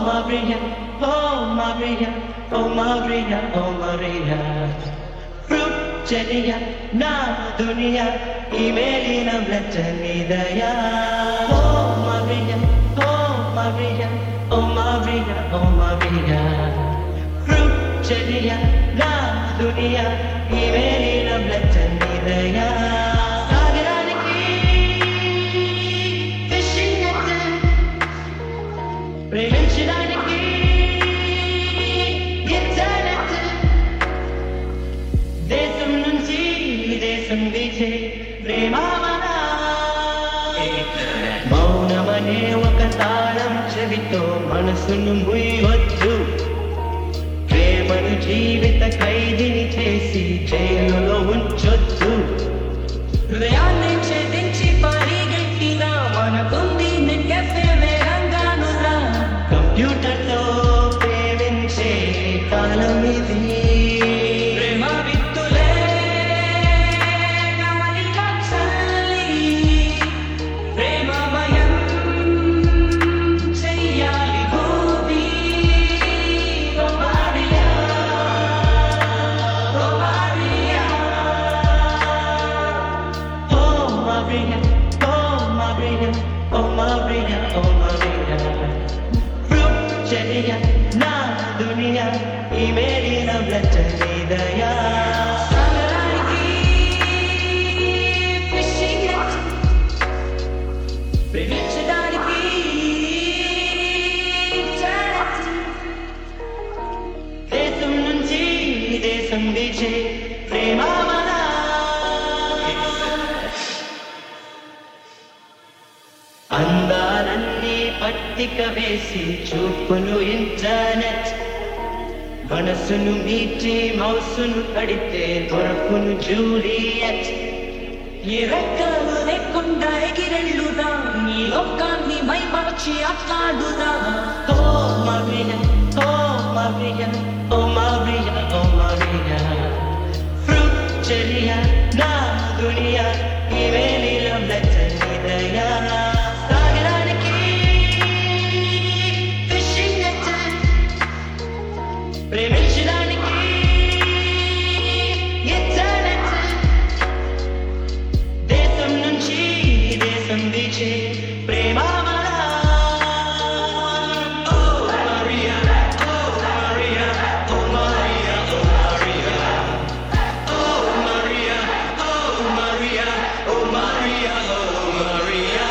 Maria, oh Maria, oh Maria, oh Maria. Fruit చెలియ నా దునియా ఈ మేలిన బ్లచ్చనిదయా ఓ Maria, oh Maria, oh Maria, oh Maria. Fruit చెలియ నా దునియా ఈ మేలిన బ్లచ్చనిదయా సాగరానికి fishing net ప్రేమించడానికి ఇంటర్నెట్ దేశం నుంచి దేశం వీచే ప్రేమావన మౌనమనే ఒక తాళం చెవితో మనసును ముయ్యవద్దు ప్రేమను జీవిత ఖైదీని చేసి జైలులో ఉంచొద్దు హృదయాన్ని ఛేదించి పరిగెట్టిన మనకుంది నెగ్గెఫే వేగంగానురా కంప్యూటర్తో ప్రేమించే కాలం ఇది ప్రేమ విత్తులే గమనిక చల్లి ప్రేమమయం చెయ్యాలి భూమి oh Maria oh Maria Oh Maria, oh Maria, oh Maria, oh Maria. Fruit చెలియ నా దునియా ఈ మేలిన బ్లచ్చనిదయా సాగరానికి ఫిషింగ్ నెట్ ప్రేమించడానికి ఇంటర్నెట్ దేశం నుంచి దేశం వీచే ప్రేమావన అందాలన్నీ పట్టిక వేసి చూపును ఇంటర్నెట్ మనసును మీటి మౌసును కడితే దొరకును జూలియట్ ఈ రెక్కలు లేకుండా ఎగిరెళ్ళుదా నీ లోకాన్ని మైమరచి అట్లాడుదా Oh Maria, oh Maria, oh Maria, oh Maria. Fruit చెలియా నా దునియా ఈ వేలిలో బ్లచ్చనిదయా సాగరానికి fishing net ప్రేమించడానికి ఇంటర్నెట్ దేశం నుంచి దేశం వీచే ప్రేమావన Oh Maria, oh Maria, oh Maria, oh Maria. Oh Maria, oh Maria, oh Maria, oh Maria.